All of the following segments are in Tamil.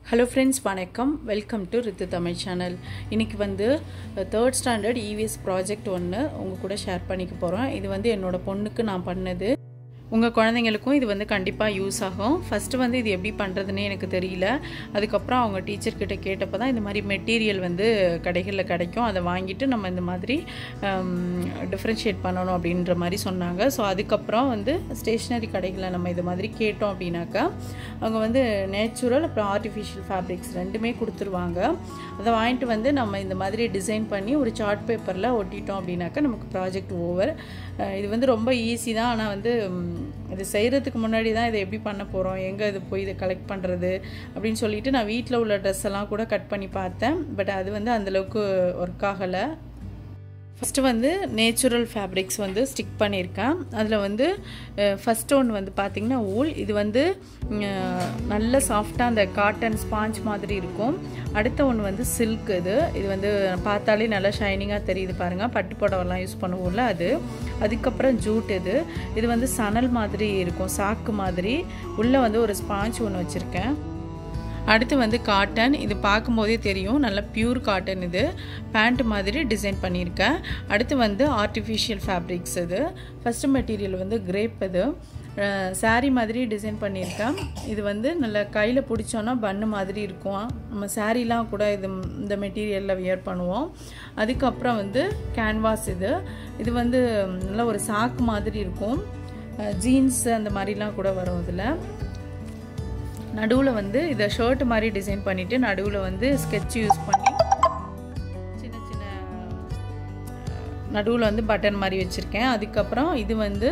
ஹலோ ஃப்ரெண்ட்ஸ் வணக்கம் welcome to Rithu Tamil channel இன்றைக்கி வந்து தேர்ட் ஸ்டாண்டர்ட் இவிஎஸ் ப்ராஜெக்ட் ஒன்று உங்கள் கூட ஷேர் பண்ணிக்க போகிறோம் இது வந்து என்னோட பொண்ணுக்கு நான் பண்ணது உங்கள் குழந்தைங்களுக்கும் இது வந்து கண்டிப்பாக யூஸ் ஆகும் ஃபஸ்ட்டு வந்து இது எப்படி பண்ணுறதுன்னே எனக்கு தெரியல அதுக்கப்புறம் அவங்க டீச்சர்கிட்ட கேட்டப்போ தான் இந்த மாதிரி மெட்டீரியல் வந்து கடைகளில் கிடைக்கும் அதை வாங்கிட்டு நம்ம இந்த மாதிரி டிஃப்ரென்ஷியேட் பண்ணணும் அப்படின்ற மாதிரி சொன்னாங்க ஸோ அதுக்கப்புறம் வந்து ஸ்டேஷ்னரி கடைகளில் நம்ம இது மாதிரி கேட்டோம் அப்படின்னாக்கா அவங்க வந்து நேச்சுரல் அப்புறம் ஆர்டிஃபிஷியல் ஃபேப்ரிக்ஸ் ரெண்டுமே கொடுத்துருவாங்க அதை வாங்கிட்டு வந்து நம்ம இந்த மாதிரி டிசைன் பண்ணி ஒரு சார்ட் பேப்பரில் ஒட்டிட்டோம் அப்படின்னாக்கா நமக்கு ப்ராஜெக்ட் ஓவர் இது வந்து ரொம்ப ஈஸி தான் ஆனால் வந்து இது செய்கிறதுக்கு முன்னாடி தான் இதை எப்படி பண்ண போகிறோம் எங்கே இது போய் இதை கலெக்ட் பண்ணுறது அப்படின்னு சொல்லிட்டு நான் வீட்டில் உள்ள ட்ரெஸ் எல்லாம் கூட கட் பண்ணி பார்த்தேன் பட் அது வந்து அந்தளவுக்கு ஒர்க் ஆகலை ஃபஸ்ட்டு வந்து நேச்சுரல் ஃபேப்ரிக்ஸ் வந்து ஸ்டிக் பண்ணியிருக்கேன் அதில் வந்து ஃபஸ்ட் ஒன்று வந்து பார்த்திங்கன்னா ஊல் இது வந்து நல்ல சாஃப்டாக அந்த காட்டன் ஸ்பாஞ்ச் மாதிரி இருக்கும் அடுத்த ஒன்று வந்து சில்க் இது இது வந்து பார்த்தாலே நல்லா ஷைனிங்காக தெரியுது பாருங்கள் பட்டு புடவெல்லாம் யூஸ் பண்ணுவோம்ல அது அதுக்கப்புறம் ஜூட் இது இது வந்து சணல் மாதிரி இருக்கும் சாக்கு மாதிரி உள்ளே வந்து ஒரு ஸ்பாஞ்ச் ஒன்று வச்சுருக்கேன் அடுத்து வந்து காட்டன் இது பார்க்கும்போதே தெரியும் நல்ல பியூர் காட்டன் இது பேண்ட் மாதிரி டிசைன் பண்ணியிருக்கேன் அடுத்து வந்து ஆர்டிஃபிஷியல் ஃபேப்ரிக்ஸ் இது ஃபஸ்ட்டு மெட்டீரியல் வந்து கிரேப் இது சாரீ மாதிரி டிசைன் பண்ணியிருக்கேன் இது வந்து நல்ல கையில் பிடிச்சோன்னா பன்னு மாதிரி இருக்கும் நம்ம சாரீலாம் கூட இது இந்த மெட்டீரியலில் வியர் பண்ணுவோம் அதுக்கப்புறம் வந்து கேன்வாஸ் இது இது வந்து நல்ல ஒரு சாக்கு மாதிரி இருக்கும் ஜீன்ஸ் அந்த மாதிரிலாம் கூட வரும் இதில் நடுவில் வந்து இதை ஷர்ட் மாதிரி டிசைன் பண்ணிவிட்டு நடுவில் வந்து ஸ்கெட்ச் யூஸ் பண்ணி சின்ன சின்ன நடுவில் வந்து பட்டன் மாதிரி வச்சுருக்கேன் அதுக்கப்புறம் இது வந்து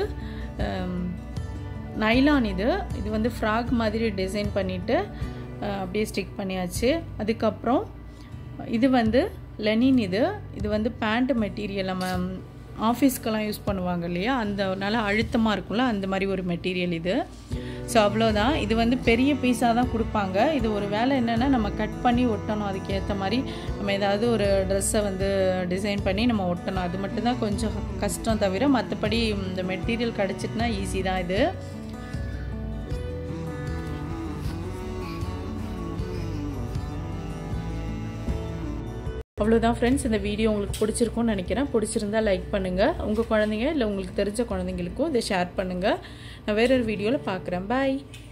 நைலான் இது இது வந்து ஃப்ராக் மாதிரி டிசைன் பண்ணிவிட்டு அப்படியே ஸ்டிக் பண்ணியாச்சு அதுக்கப்புறம் இது வந்து லெனின் இது இது வந்து பேண்ட் மெட்டீரியல் நம்ம ஆஃபீஸ்க்கெல்லாம் யூஸ் பண்ணுவாங்க இல்லையா அந்த நல்லா அழுத்தமாக இருக்கும்ல அந்த மாதிரி ஒரு மெட்டீரியல் இது ஸோ அவ்வளோதான் இது வந்து பெரிய பீஸாக தான் கொடுப்பாங்க இது ஒரு வேலை என்னென்னா நம்ம கட் பண்ணி ஒட்டணும் அதுக்கு ஏற்ற மாதிரி நம்ம ஏதாவது ஒரு ட்ரெஸ்ஸை வந்து டிசைன் பண்ணி நம்ம ஒட்டணும் அது மட்டும்தான் கொஞ்சம் கஷ்டம் தவிர மற்றபடி இந்த மெட்டீரியல் கிடச்சிட்டுனா ஈஸி தான் இது அவ்வளோதான் ஃப்ரெண்ட்ஸ் இந்த வீடியோ உங்களுக்கு பிடிச்சிருக்கும்னு நினைக்கிறேன் பிடிச்சிருந்தா லைக் பண்ணுங்கள் உங்கள் குழந்தைங்க இல்லை உங்களுக்கு தெரிஞ்ச குழந்தைங்களுக்கும் இதை ஷேர் பண்ணுங்கள் நான் வேறொரு வீடியோவில் பார்க்குறேன் பாய்